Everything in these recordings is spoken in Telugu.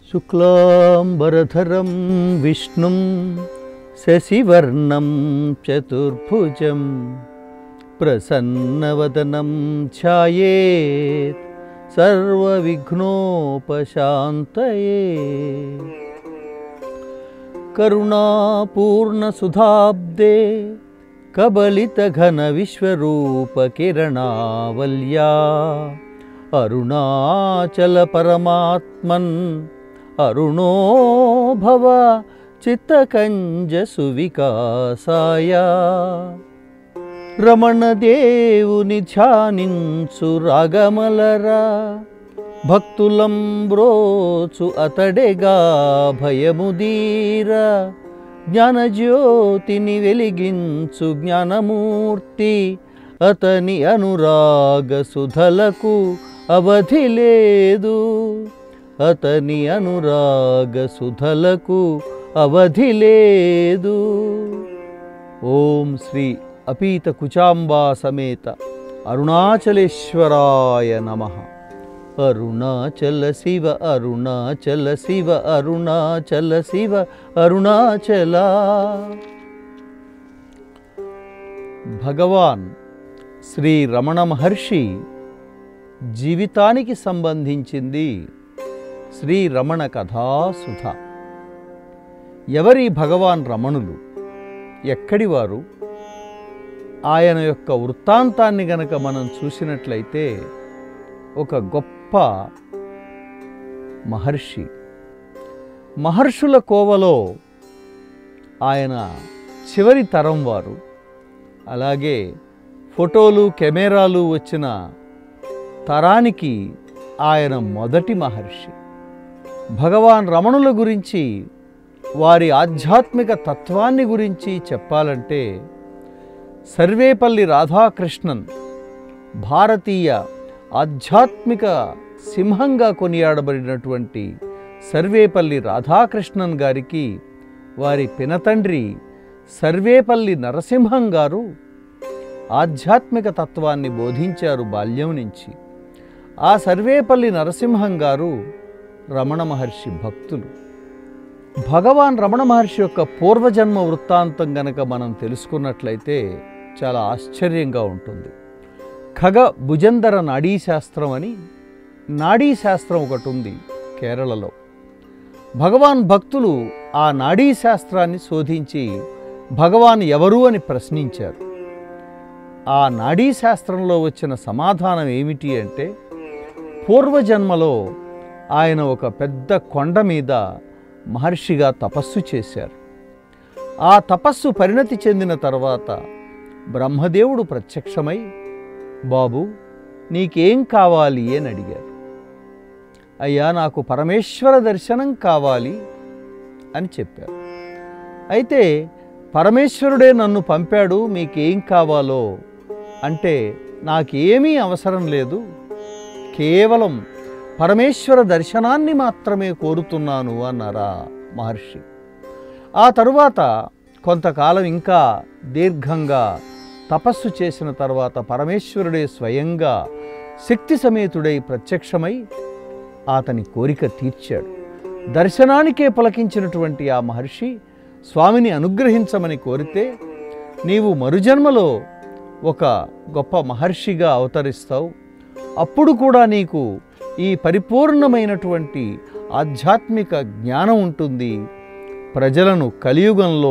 శుక్లాంబరధరం విష్ణుం శశివర్ణం చతుర్భుజం ప్రసన్నవదనం ఛాయేత్ సర్వవిఘ్నోపశాంతయే కరుణాపూర్ణసుధాబ్దే కబలితఘనవిశ్వరూపకిరణావల్యా అరుణాచలపరమాత్మన్ అరుణో భవ చిత్తకంజసువికాసాయ రమణదేవుని ధ్యానించు రాగమలరా భక్తులం బ్రోచు అతడెగా భయముదీర జ్ఞానజ్యోతిని వెలిగించు జ్ఞానమూర్తి అతని అనురాగ సుధలకు అవధి లేదు అతని అనురాగ సుధలకు అవధి లేదు ఓం శ్రీ అపీత కుచాంబా సమేత అరుణాచలేశ్వరాయ నమ అరుణాచల శివ అరుణాచల శివ అరుణాచల శివ అరుణాచల భగవాన్ శ్రీ రమణ మహర్షి జీవితానికి సంబంధించింది శ్రీ రమణ కథాసుధ ఎవరి భగవాన్ రమణులు ఎక్కడివారు ఆయన యొక్క వృత్తాంతాన్ని గనక మనం చూసినట్లయితే ఒక గొప్ప మహర్షి మహర్షుల కోవలో ఆయన చివరి తరం వారు అలాగే ఫోటోలు కెమెరాలు వచ్చిన తరానికి ఆయన మొదటి మహర్షి భగవాన్ రమణుల గురించి వారి ఆధ్యాత్మిక తత్వాన్ని గురించి చెప్పాలంటే సర్వేపల్లి రాధాకృష్ణన్ భారతీయ ఆధ్యాత్మిక సింహంగా కొనియాడబడినటువంటి సర్వేపల్లి రాధాకృష్ణన్ గారికి వారి పినతండ్రి సర్వేపల్లి నరసింహం గారు ఆధ్యాత్మిక తత్వాన్ని బోధించారు బాల్యం నుంచి ఆ సర్వేపల్లి నరసింహం గారు రమణ మహర్షి భక్తులు భగవాన్ రమణ మహర్షి యొక్క పూర్వజన్మ వృత్తాంతం గనక మనం తెలుసుకున్నట్లయితే చాలా ఆశ్చర్యంగా ఉంటుంది ఖగ భుజందర నాడీ శాస్త్రం అని నాడీ శాస్త్రం ఒకటి ఉంది కేరళలో భగవాన్ భక్తులు ఆ నాడీ శాస్త్రాన్ని శోధించి భగవాన్ ఎవరు అని ప్రశ్నించారు ఆ నాడీ శాస్త్రంలో వచ్చిన సమాధానం ఏమిటి అంటే పూర్వజన్మలో ఆయన ఒక పెద్ద కొండ మీద మహర్షిగా తపస్సు చేశారు ఆ తపస్సు పరిణతి చెందిన తర్వాత బ్రహ్మదేవుడు ప్రత్యక్షమై బాబు నీకేం కావాలి అని అడిగారు అయ్యా నాకు పరమేశ్వర దర్శనం కావాలి అని చెప్పారు అయితే పరమేశ్వరుడే నన్ను పంపాడు మీకేం కావాలో అంటే నాకేమీ అవసరం లేదు కేవలం పరమేశ్వర దర్శనాన్ని మాత్రమే కోరుతున్నాను అన్నారా మహర్షి ఆ తరువాత కొంతకాలం ఇంకా దీర్ఘంగా తపస్సు చేసిన తర్వాత పరమేశ్వరుడే స్వయంగా శక్తి సమేతుడై ప్రత్యక్షమై అతని కోరిక తీర్చాడు దర్శనానికే పులకించినటువంటి ఆ మహర్షి స్వామిని అనుగ్రహించమని కోరితే నీవు మరుజన్మలో ఒక గొప్ప మహర్షిగా అవతరిస్తావు అప్పుడు కూడా నీకు ఈ పరిపూర్ణమైనటువంటి ఆధ్యాత్మిక జ్ఞానం ఉంటుంది ప్రజలను కలియుగంలో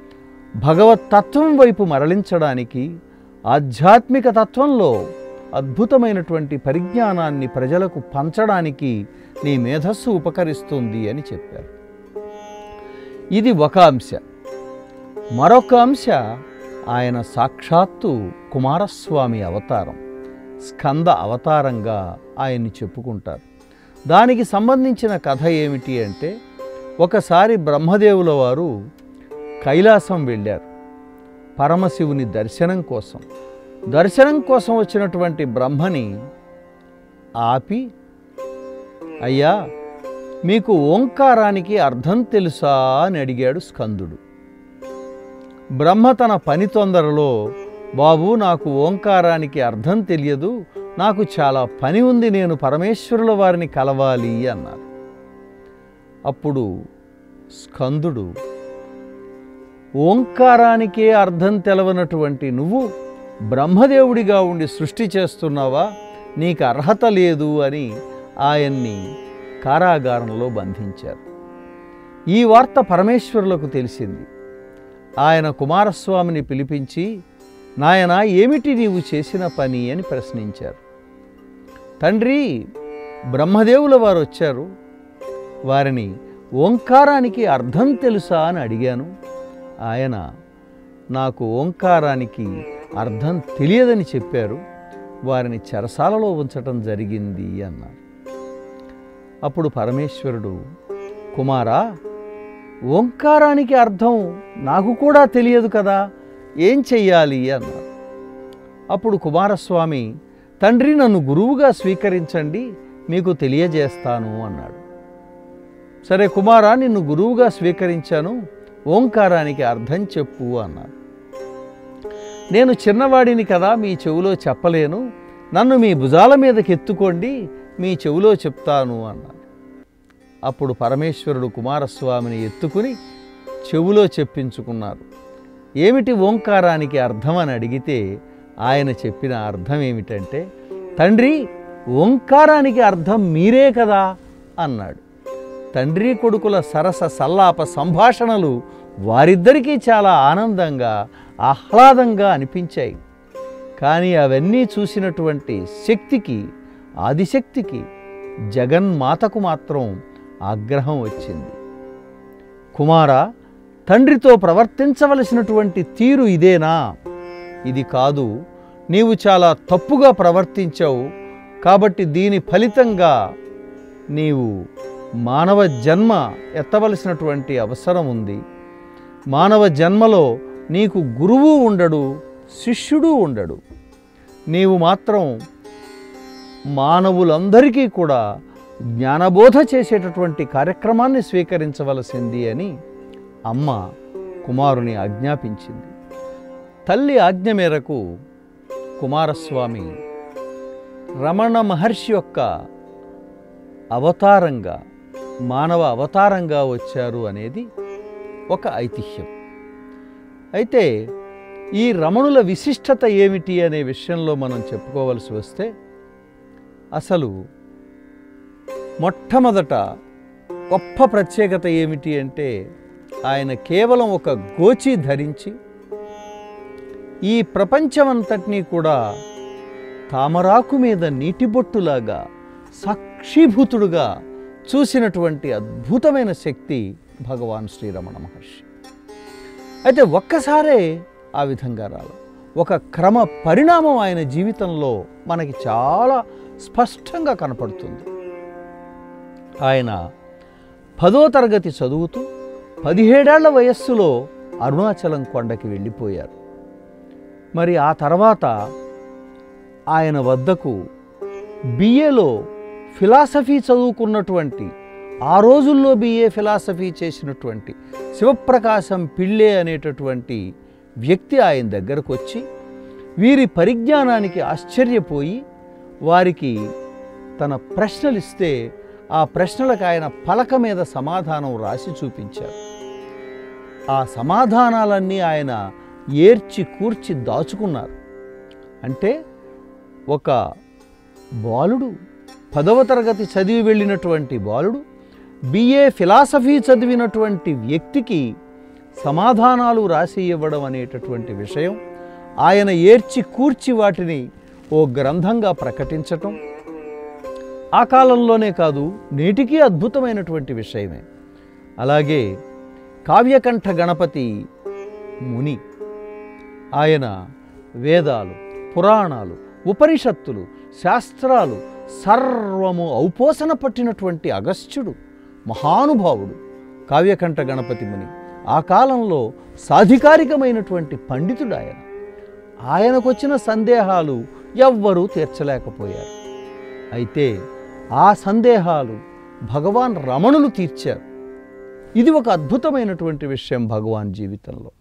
భగవతత్వం వైపు మరలించడానికి ఆధ్యాత్మిక తత్వంలో అద్భుతమైనటువంటి పరిజ్ఞానాన్ని ప్రజలకు పంచడానికి నీ మేధస్సు ఉపకరిస్తుంది అని చెప్పారు ఇది ఒక అంశ మరొక అంశ ఆయన సాక్షాత్తు కుమారస్వామి అవతారం స్కంద అవతారంగా ఆయన్ని చెప్పుకుంటారు దానికి సంబంధించిన కథ ఏమిటి అంటే ఒకసారి బ్రహ్మదేవుల వారు కైలాసం వెళ్ళారు పరమశివుని దర్శనం కోసం దర్శనం కోసం వచ్చినటువంటి బ్రహ్మని ఆపి అయ్యా మీకు ఓంకారానికి అర్థం తెలుసా అని అడిగాడు స్కందుడు బ్రహ్మ తన పని తొందరలో బాబు నాకు ఓంకారానికి అర్థం తెలియదు నాకు చాలా పని ఉంది నేను పరమేశ్వరుల వారిని కలవాలి అన్నారు అప్పుడు స్కందుడు ఓంకారానికే అర్థం తెలవనటువంటి నువ్వు బ్రహ్మదేవుడిగా ఉండి సృష్టి చేస్తున్నావా నీకు అర్హత లేదు అని ఆయన్ని కారాగారంలో బంధించారు ఈ వార్త పరమేశ్వరులకు తెలిసింది ఆయన కుమారస్వామిని పిలిపించి నాయన ఏమిటి నీవు చేసిన పని అని ప్రశ్నించారు తండ్రి బ్రహ్మదేవుల వారు వచ్చారు వారిని ఓంకారానికి అర్థం తెలుసా అని అడిగాను ఆయన నాకు ఓంకారానికి అర్థం తెలియదని చెప్పారు వారిని చెరసాలలో ఉంచటం జరిగింది అన్నారు అప్పుడు పరమేశ్వరుడు కుమారా ఓంకారానికి అర్థం నాకు కూడా తెలియదు కదా ఏం చెయ్యాలి అన్నారు అప్పుడు కుమారస్వామి తండ్రి నన్ను గురువుగా స్వీకరించండి మీకు తెలియజేస్తాను అన్నాడు సరే కుమారా నిన్ను గురువుగా స్వీకరించాను ఓంకారానికి అర్థం చెప్పు అన్నాడు నేను చిన్నవాడిని కదా మీ చెవులో చెప్పలేను నన్ను మీ భుజాల మీదకి ఎత్తుకోండి మీ చెవులో చెప్తాను అన్నాడు అప్పుడు పరమేశ్వరుడు కుమారస్వామిని ఎత్తుకుని చెవులో చెప్పించుకున్నారు ఏమిటి ఓంకారానికి అర్థం అని అడిగితే ఆయన చెప్పిన అర్థం ఏమిటంటే తండ్రి ఓంకారానికి అర్థం మీరే కదా అన్నాడు తండ్రి కొడుకుల సరస సల్లాప సంభాషణలు వారిద్దరికీ చాలా ఆనందంగా ఆహ్లాదంగా అనిపించాయి కానీ అవన్నీ చూసినటువంటి శక్తికి ఆదిశక్తికి జగన్మాతకు మాత్రం ఆగ్రహం వచ్చింది కుమార తండ్రితో ప్రవర్తించవలసినటువంటి తీరు ఇదేనా ఇది కాదు నీవు చాలా తప్పుగా ప్రవర్తించావు కాబట్టి దీని ఫలితంగా నీవు మానవ జన్మ ఎత్తవలసినటువంటి అవసరం ఉంది మానవ జన్మలో నీకు గురువు ఉండడు శిష్యుడు ఉండడు నీవు మాత్రం మానవులందరికీ కూడా జ్ఞానబోధ చేసేటటువంటి కార్యక్రమాన్ని స్వీకరించవలసింది అని అమ్మ కుమారుని ఆజ్ఞాపించింది తల్లి ఆజ్ఞ మేరకు కుమారస్వామి రమణ మహర్షి యొక్క అవతారంగా మానవ అవతారంగా వచ్చారు అనేది ఒక ఐతిహ్యం అయితే ఈ రమణుల విశిష్టత ఏమిటి అనే విషయంలో మనం చెప్పుకోవలసి వస్తే అసలు మొట్టమొదట గొప్ప ప్రత్యేకత ఏమిటి అంటే ఆయన కేవలం ఒక గోచి ధరించి ఈ ప్రపంచమంతటినీ కూడా తామరాకు మీద నీటి బొట్టులాగా సాక్షిభూతుడుగా చూసినటువంటి అద్భుతమైన శక్తి భగవాన్ శ్రీరమణ మహర్షి అయితే ఒక్కసారే ఆ విధంగా రాల ఒక క్రమ పరిణామం ఆయన జీవితంలో మనకి చాలా స్పష్టంగా కనపడుతుంది ఆయన పదో తరగతి చదువుతూ పదిహేడేళ్ల వయస్సులో అరుణాచలం కొండకి వెళ్ళిపోయారు మరి ఆ తర్వాత ఆయన వద్దకు బిఏలో ఫిలాసఫీ చదువుకున్నటువంటి ఆ రోజుల్లో బిఏ ఫిలాసఫీ చేసినటువంటి శివప్రకాశం పిళ్ళే అనేటటువంటి వ్యక్తి ఆయన దగ్గరకు వచ్చి వీరి పరిజ్ఞానానికి ఆశ్చర్యపోయి వారికి తన ప్రశ్నలు ఇస్తే ఆ ప్రశ్నలకు ఆయన పలక మీద సమాధానం రాసి చూపించారు ఆ సమాధానాలన్నీ ఆయన ఏర్చి కూర్చి దాచుకున్నారు అంటే ఒక బాలుడు పదవ తరగతి చదివి వెళ్ళినటువంటి బాలుడు బిఏ ఫిలాసఫీ చదివినటువంటి వ్యక్తికి సమాధానాలు రాసి ఇవ్వడం అనేటటువంటి విషయం ఆయన ఏర్చి కూర్చి వాటిని ఓ గ్రంథంగా ప్రకటించటం ఆ కాలంలోనే కాదు నేటికీ అద్భుతమైనటువంటి విషయమే అలాగే కావ్యకంఠ గణపతి ముని ఆయన వేదాలు పురాణాలు ఉపనిషత్తులు శాస్త్రాలు సర్వము ఔపోసన పట్టినటువంటి అగస్త్యుడు మహానుభావుడు కావ్యకంఠ గణపతి ముని ఆ కాలంలో సాధికారికమైనటువంటి పండితుడు ఆయన ఆయనకొచ్చిన సందేహాలు ఎవ్వరూ తీర్చలేకపోయారు అయితే ఆ సందేహాలు భగవాన్ రమణులు తీర్చారు ఇది ఒక అద్భుతమైనటువంటి విషయం భగవాన్ జీవితంలో